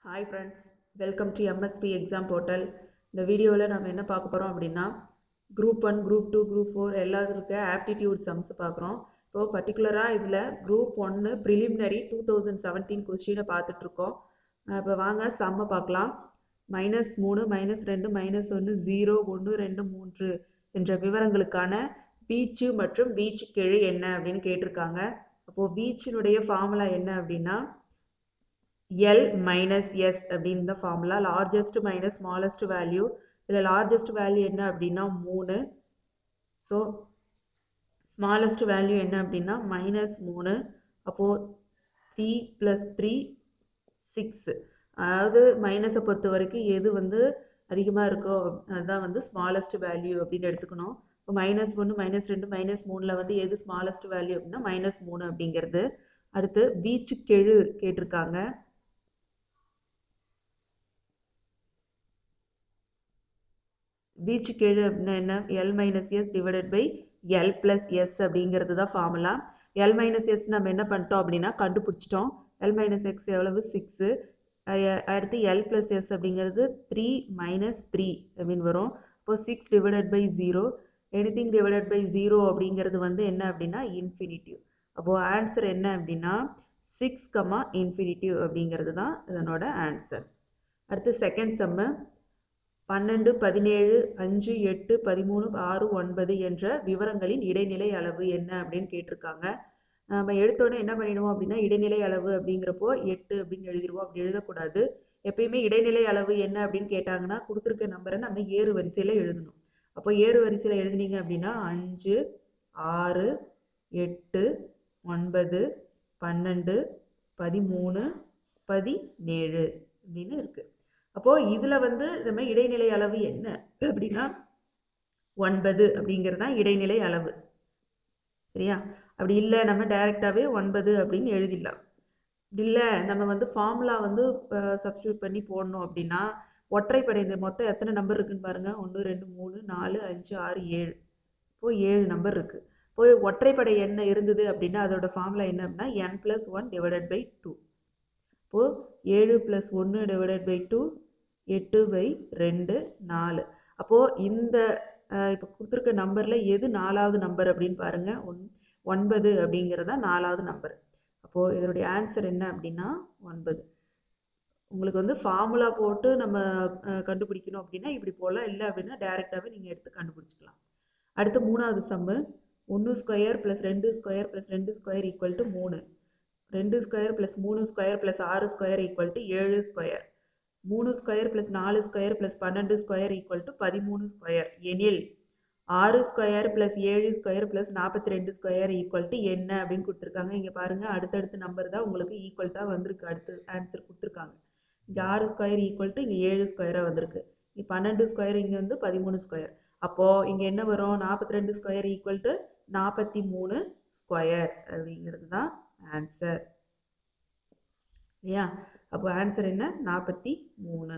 hi friends welcome to MSB exam portal இந்த வீடியோவில் நம்ம என்ன பார்க்க போகிறோம் அப்படின்னா group one group two group four எல்லாத்துக்கும் இருக்க ஆப்டிடியூட் சம்ஸ் பார்க்குறோம் இப்போ பர்டிகுலராக இதில் குரூப் ஒன்று ப்ரிலிமினரி டூ தௌசண்ட் செவன்டீன் கொஸ்டினை பார்த்துட்ருக்கோம் இப்போ வாங்க சம்மை பார்க்கலாம் மைனஸ் மூணு மைனஸ் ரெண்டு மைனஸ் ஒன்று ஜீரோ ஒன்று ரெண்டு மூன்று என்ற விவரங்களுக்கான வீச்சு மற்றும் வீச்சு கெழு என்ன அப்படின்னு கேட்டிருக்காங்க அப்போது வீச்சினுடைய ஃபார்முலா என்ன அப்படின்னா எல் மைனஸ் எஸ் அப்படின்னு தான் formula largest minus smallest value இதில் லார்ஜஸ்ட் வேல்யூ என்ன அப்படின்னா மூணு ஸோ ஸ்மாலஸ்ட் வேல்யூ என்ன அப்படின்னா மைனஸ் மூணு அப்போது த்ரீ ப்ளஸ் த்ரீ சிக்ஸு அதாவது மைனஸை பொறுத்த வரைக்கும் எது வந்து அதிகமாக இருக்கோ அதுதான் வந்து ஸ்மாலஸ்ட் வேல்யூ அப்படின்னு எடுத்துக்கணும் இப்போ மைனஸ் ஒன்று மைனஸ் ரெண்டு மைனஸ் மூணில் வந்து எது ஸ்மாலஸ்ட் வேல்யூ அப்படின்னா மைனஸ் மூணு அப்படிங்கிறது அடுத்து வீச்சு கெழு கேட்டிருக்காங்க வீச்சு கெழு அப்படின்னா என்ன L minus S divided by L plus S அப்படிங்கிறது தான் ஃபார்முலா எல் மைனஸ் எஸ் நம்ம என்ன பண்ணிட்டோம் அப்படின்னா கண்டுபிடிச்சிட்டோம் எல் மைனஸ் எக்ஸ் எவ்வளவு சிக்ஸு அடுத்து எல் பிளஸ் எஸ் அப்படிங்கிறது த்ரீ மைனஸ் த்ரீ அப்படின்னு வரும் இப்போ six divided by zero anything divided by zero அப்படிங்கிறது வந்து என்ன அப்படின்னா இன்ஃபினிட்டிவ் அப்போது ஆன்சர் என்ன அப்படின்னா சிக்ஸ் கமா இன்ஃபினிட்டிவ் அப்படிங்கிறது தான் இதனோட ஆன்சர் அடுத்து செகண்ட் செம்மு பன்னெண்டு பதினேழு அஞ்சு எட்டு பதிமூணு ஆறு ஒன்பது என்ற விவரங்களின் இடைநிலை அளவு என்ன அப்படின்னு கேட்டிருக்காங்க நம்ம எடுத்தோடனே என்ன பண்ணிடுவோம் அப்படின்னா இடைநிலை அளவு அப்படிங்கிறப்போ எட்டு அப்படின்னு எழுதிடுவோம் அப்படி எழுதக்கூடாது எப்பயுமே இடைநிலை அளவு என்ன அப்படின்னு கேட்டாங்கன்னா கொடுத்துருக்க நம்பரை நம்ம ஏறு வரிசையில் எழுதணும் அப்போ ஏறு வரிசையில் எழுதுனீங்க அப்படின்னா அஞ்சு ஆறு எட்டு ஒன்பது பன்னெண்டு பதிமூணு பதினேழு அப்படின்னு இருக்குது அப்போது இதில் வந்து நம்ம இடைநிலை அளவு என்ன அப்படின்னா ஒன்பது அப்படிங்கிறது தான் இடைநிலை அளவு சரியா அப்படி இல்லை நம்ம டைரெக்டாகவே ஒன்பது அப்படின்னு எழுதிடலாம் அப்படி இல்லை நம்ம வந்து ஃபார்முலா வந்து சப்ஸ்டியூட் பண்ணி போடணும் அப்படின்னா ஒற்றைப்படை இந்த மொத்தம் எத்தனை நம்பர் இருக்குன்னு பாருங்கள் ஒன்று ரெண்டு மூணு நாலு அஞ்சு ஆறு ஏழு இப்போது ஏழு நம்பர் இருக்குது போய் ஒற்றைப்படை என்ன இருந்தது அப்படின்னா அதோட ஃபார்முலா என்ன அப்படின்னா N plus one divided by two இப்போது ஏழு ப்ளஸ் ஒன்று டிவைடட் பை டூ எட்டு பை ரெண்டு நாலு அப்போது இந்த இப்போ கொடுத்துருக்க நம்பரில் எது நாலாவது நம்பர் அப்படின்னு பாருங்கள் ஒன் ஒன்பது அப்படிங்கிறதா நாலாவது நம்பர் அப்போது இதனுடைய ஆன்சர் என்ன அப்படின்னா ஒன்பது உங்களுக்கு வந்து ஃபார்முலா போட்டு நம்ம கண்டுபிடிக்கணும் அப்படின்னா இப்படி போகலாம் இல்லை அப்படின்னா டேரெக்டாகவே நீங்கள் எடுத்து கண்டுபிடிச்சிக்கலாம் அடுத்து மூணாவது சம்மு ஒன்று ஸ்கொயர் ப்ளஸ் ரெண்டு ஸ்கொயர் ப்ளஸ் ரெண்டு ஸ்கொயர் ஈக்குவல் டு மூணு ரெண்டு ஸ்கொயர் ப்ளஸ் மூணு ஸ்கொயர் ப்ளஸ் ஆறு ஸ்கொயர் ஈக்குவல் டு ஏழு ஸ்கொயர் மூணு ஸ்கொயர் ப்ளஸ் நாலு ஸ்கொயர் ப்ளஸ் பன்னெண்டு ஸ்கொயர் ஈக்குவல் டு பதிமூணு ஸ்கொயர் எனில் ஆறு ஸ்கொயர் ப்ளஸ் ஏழு ஸ்கொயர் ப்ளஸ் நாற்பத்தி ரெண்டு ஸ்கொயர் ஈக்குவல் டு என்ன அப்படின்னு கொடுத்துருக்காங்க இங்கே பாருங்கள் அடுத்தடுத்த நம்பர் தான் உங்களுக்கு ஈக்குவல் தான் வந்திருக்கு அடுத்து ஆன்சர் கொடுத்துருக்காங்க இங்கே ஆறு ஸ்கொயர் ஈக்குவல் டு இங்கே ஏழு ஸ்கொயராக வந்திருக்கு இங்கே பன்னெண்டு ஸ்கொயர் இங்கே வந்து பதிமூணு ஸ்கொயர் அப்போது இங்கே என்ன வரும் நாற்பத்தி ரெண்டு ஸ்கொயர் ஈக்குவல் டு நாற்பத்தி மூணு ஸ்கொயர் அப்படிங்கிறது தான் ஆன்சர் இல்லையா அப்போ ஆன்சர் என்ன நாற்பத்தி மூணு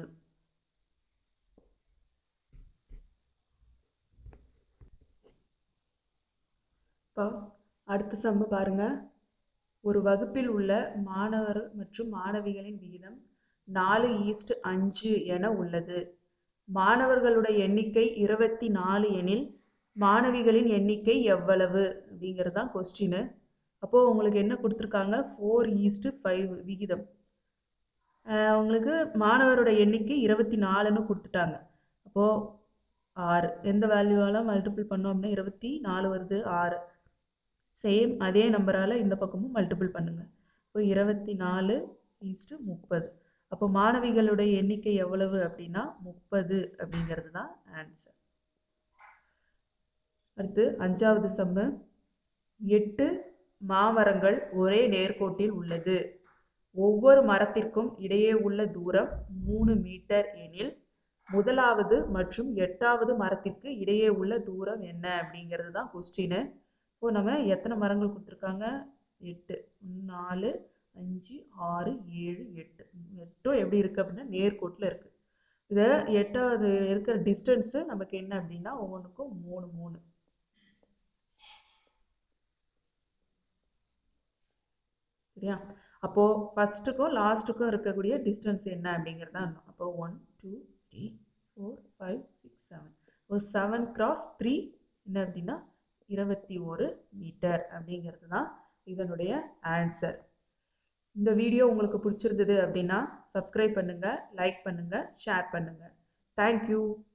இப்போ அடுத்த சம்மு பாருங்க ஒரு வகுப்பில் உள்ள மாணவர் மற்றும் மாணவிகளின் விகிதம் நாலு ஈஸ்ட் அஞ்சு என உள்ளது மாணவர்களுடைய எண்ணிக்கை இருபத்தி நாலு எனில் மாணவிகளின் எண்ணிக்கை எவ்வளவு அப்படிங்கிறது தான் கொஸ்டின் அப்போது உங்களுக்கு என்ன கொடுத்துருக்காங்க ஃபோர் ஈஸ்ட்டு ஃபைவ் விகிதம் உங்களுக்கு மாணவரோட எண்ணிக்கை இருபத்தி நாலுன்னு கொடுத்துட்டாங்க அப்போது ஆறு எந்த வேல்யூவால் மல்டிபிள் பண்ணோம் அப்படின்னா இருபத்தி நாலு வருது ஆறு சேம் அதே நம்பரால் இந்த பக்கமும் மல்டிபிள் பண்ணுங்கள் இப்போ இருபத்தி நாலு ஈஸ்ட்டு முப்பது அப்போ மாணவிகளுடைய எண்ணிக்கை எவ்வளவு அப்படின்னா முப்பது அப்படிங்கிறது தான் ஆன்சர் அடுத்து அஞ்சாவது சம்மு எட்டு மாமரங்கள் ஒரே நேர்கோட்டில் உள்ளது ஒவ்வொரு மரத்திற்கும் இடையே உள்ள தூரம் மூணு மீட்டர் எனில் முதலாவது மற்றும் எட்டாவது மரத்திற்கு இடையே உள்ள தூரம் என்ன அப்படிங்கிறது தான் கொஸ்டின் இப்போ நம்ம எத்தனை மரங்கள் கொடுத்துருக்காங்க எட்டு நாலு அஞ்சு ஆறு ஏழு எட்டு எட்டும் எப்படி இருக்குது அப்படின்னா நேர்கோட்டில் இருக்குது இதை எட்டாவது இருக்கிற டிஸ்டன்ஸு நமக்கு என்ன அப்படின்னா ஒவ்வொன்றுக்கும் மூணு மூணு சரியா அப்போது ஃபஸ்ட்டுக்கும் லாஸ்ட்டுக்கும் இருக்கக்கூடிய டிஸ்டன்ஸ் என்ன அப்படிங்கிறது தான் அப்போ one two three four five six seven ஒரு செவன் கிராஸ் த்ரீ என்ன அப்படின்னா இருபத்தி ஒரு மீட்டர் அப்படிங்கிறது தான் இதனுடைய ஆன்சர் இந்த வீடியோ உங்களுக்கு பிடிச்சிருந்தது அப்படின்னா சப்ஸ்கிரைப் பண்ணுங்கள் லைக் பண்ணுங்கள் ஷேர் பண்ணுங்கள் தேங்க்யூ